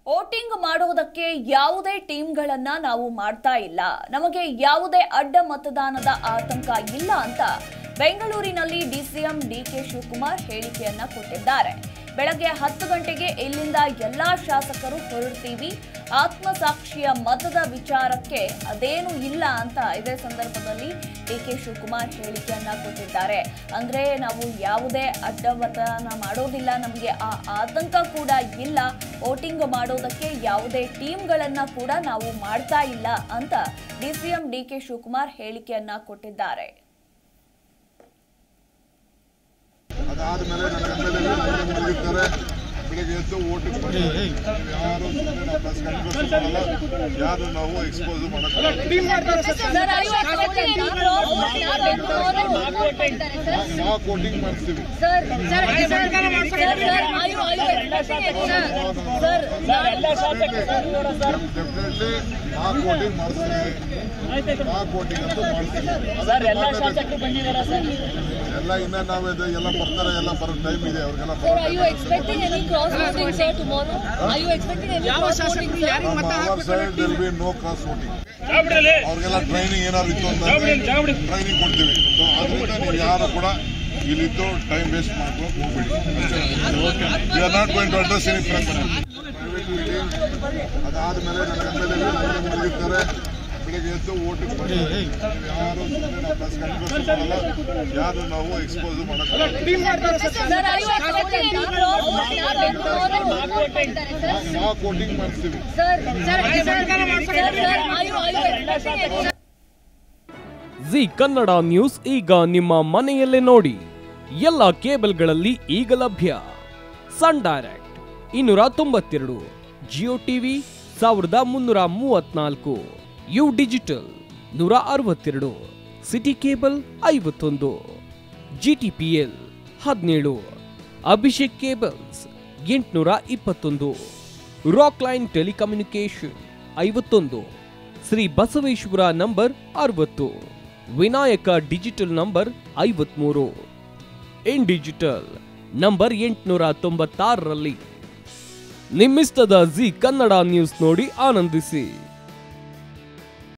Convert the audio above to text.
Voting ಮಾಡುವುದಕ್ಕೆ ಯಾವುದೇ ಟೀಮ್ಗಳನ್ನ ನಾವು ಮಾಡ್ತಾ ಇಲ್ಲ ನಮಗೆ ಯಾವುದೇ ಅಡ್ಡ ಮತದಾನದ ಆತಂಕ ಇಲ್ಲ ಅಂತ ಬೆಂಗಳೂರಿನಲ್ಲಿ ಡಿಸಿಎಂ ಡಿಕೆ ಶಿವಕುಮಾರ್ ಹೇಳಿಕೆಯನ್ನ ಕೊಟ್ಟಿದ್ದಾರೆ ಬೆಳಗ್ಗೆ ಹತ್ತು ಗಂಟೆಗೆ ಇಲ್ಲಿಂದ ಎಲ್ಲಾ ಶಾಸಕರು ಹೊರಡ್ತೀವಿ ಆತ್ಮಸಾಕ್ಷಿಯ ಮತದ ವಿಚಾರಕ್ಕೆ ಅದೇನು ಇಲ್ಲ ಅಂತ ಇದೇ ಸಂದರ್ಭದಲ್ಲಿ ಡಿಕೆ ಶಿವಕುಮಾರ್ ಹೇಳಿಕೆಯನ್ನ ಕೊಟ್ಟಿದ್ದಾರೆ ಅಂದ್ರೆ ನಾವು ಯಾವುದೇ ಅಡ್ಡ ಮತದಾನ ಮಾಡೋದಿಲ್ಲ ನಮಗೆ ಆ ಆತಂಕ ಕೂಡ ಇಲ್ಲ ವೋಟಿಂಗ್ ಮಾಡೋದಕ್ಕೆ ಯಾವುದೇ ಟೀಮ್ಗಳನ್ನ ಕೂಡ ನಾವು ಮಾಡ್ತಾ ಇಲ್ಲ ಅಂತ ಡಿಸಿಎಂ ಡಿಕೆ ಶಿವಕುಮಾರ್ ಹೇಳಿಕೆಯನ್ನ ಕೊಟ್ಟಿದ್ದಾರೆ ಅದಾದ್ಮೇಲೆ ನನ್ನ ಎಮ್ ಎಲ್ ಎ ಮಲಗಿರ್ತಾರೆ ಬೆಳಗ್ಗೆ ಎದ್ದು ಓಟಿಂಗ್ ಮಾಡ್ತಾರೆ ಯಾರು ಸುಮ್ಮನೆ ನಾವು ಪ್ರೆಸ್ ಕಾನ್ಫರೆನ್ಸ್ ಮಾಡಲ್ಲ ಯಾರು ನಾವು ಎಕ್ಸ್ಪೋಸ್ ಮಾಡಲ್ಲ ನಾವು ವೋಟಿಂಗ್ ಮಾಡಿಸ್ತೀವಿ ಡೆಫಿನೆಟ್ಲಿ ನಾವು ವೋಟಿಂಗ್ ಮಾಡಿಸ್ತೀವಿ ನಾವು ವೋಟಿಂಗ್ ಅಂತೂ ಮಾಡ್ತೀವಿ ಎಲ್ಲ ಇನ್ನ ನಾವು ಇದು ಎಲ್ಲ ಬರ್ತಾರೆ ಎಲ್ಲ ಬರೋ ಟೈಮ್ ಇದೆ ಅವ್ರಿಗೆಲ್ಲ ಬರೋ Are you expecting any cross voting, sir, tomorrow? Are you expecting any cross voting, sir? ನಮ್ಮ our side there'll be no cross voting ಅವ್ರಿಗೆಲ್ಲ ಟ್ರೈನಿಂಗ್ ಏನಾದ್ರು ಇತ್ತು ಅಂತ ಟ್ರೈನಿಂಗ್ ಕೊಡ್ತೀವಿ ಸೊ ಅದರಿಂದ ನೀವು ಯಾರು ಕೂಡ ಇಲ್ಲಿದ್ದು ಟೈಮ್ ವೇಸ್ಟ್ ಮಾಡ್ಕೊಂಡು ಹೋಗ್ಬೇಡಿ you are not going to address any press ಅದಾದ್ಮೇಲೆ ನನ್ನ ಎಮ್ ಎಲ್ ಎ ಮಲಗಿರ್ತಾರೆ ಬೆಳಗ್ಗೆ ಎದ್ದು ಓಟಿಂಗ್ ಮಾಡ್ತಾರೆ ಯಾರು ಸುಮ್ಮನೆ ನಾವು ಪ್ರೆಸ್ ಕಾನ್ಫರೆನ್ಸ್ ಮಾಡಲ್ಲ ಯಾರು ನಾವು ಎಕ್ಸ್ಪೋಸ್ ಮಾಡಲ್ಲ Sir, are you expecting any cross voting, sir, tomorrow? ನಾವು ವೋಟಿಂಗ್ ಮಾಡಿಸ್ತೀವಿ Sir, sir, sir, sir, are you, are you expecting any Zee Kannada news ಈಗ ನಿಮ್ಮ ಮನೆಯಲ್ಲೇ ನೋಡಿ ಎಲ್ಲ ಕೇಬಲ್ಗಳಲ್ಲಿ ಈಗ ಲಭ್ಯ ಸನ್ ಡೈರೆಕ್ಟ್ ಇನ್ನೂರ ತೊಂಬತ್ತೆರಡು ಜಿಯೋ ಟಿವಿ ಸಾವಿರದ ಮುನ್ನೂರ ಮೂವತ್ನಾಲ್ಕು ಯು ಡಿಜಿಟಲ್ ನೂರ ಅರವತ್ತೆರಡು ಸಿಟಿ ಕೇಬಲ್ ಐವತ್ತೊಂದು ಜಿಟಿಪಿಎಲ್ ಹದಿನೇಳು ಅಭಿಷೇಕ್ ಕೇಬಲ್ಸ್ ಎಂಟುನೂರ ಇಪ್ಪತ್ತೊಂದು ರಾಕ್ ಲೈನ್ ಟೆಲಿಕಮ್ಯುನಿಕೇಶನ್ ಐವತ್ತೊಂದು ಶ್ರೀ ಬಸವೇಶ್ವರ ನಂಬರ್ ಅರವತ್ತು ವಿನಾಯಕ ಡಿಜಿಟಲ್ ನಂಬರ್ ಐವತ್ಮೂರು ಇನ್ ಡಿಜಿಟಲ್ ನಂಬರ್ ಎಂಟುನೂರ ತೊಂಬತ್ತಾರರಲ್ಲಿ ನಿಮ್ಮಿಸ್ತದ ಜಿ ಕನ್ನಡ ನ್ಯೂಸ್ ನೋಡಿ ಆನಂದಿಸಿ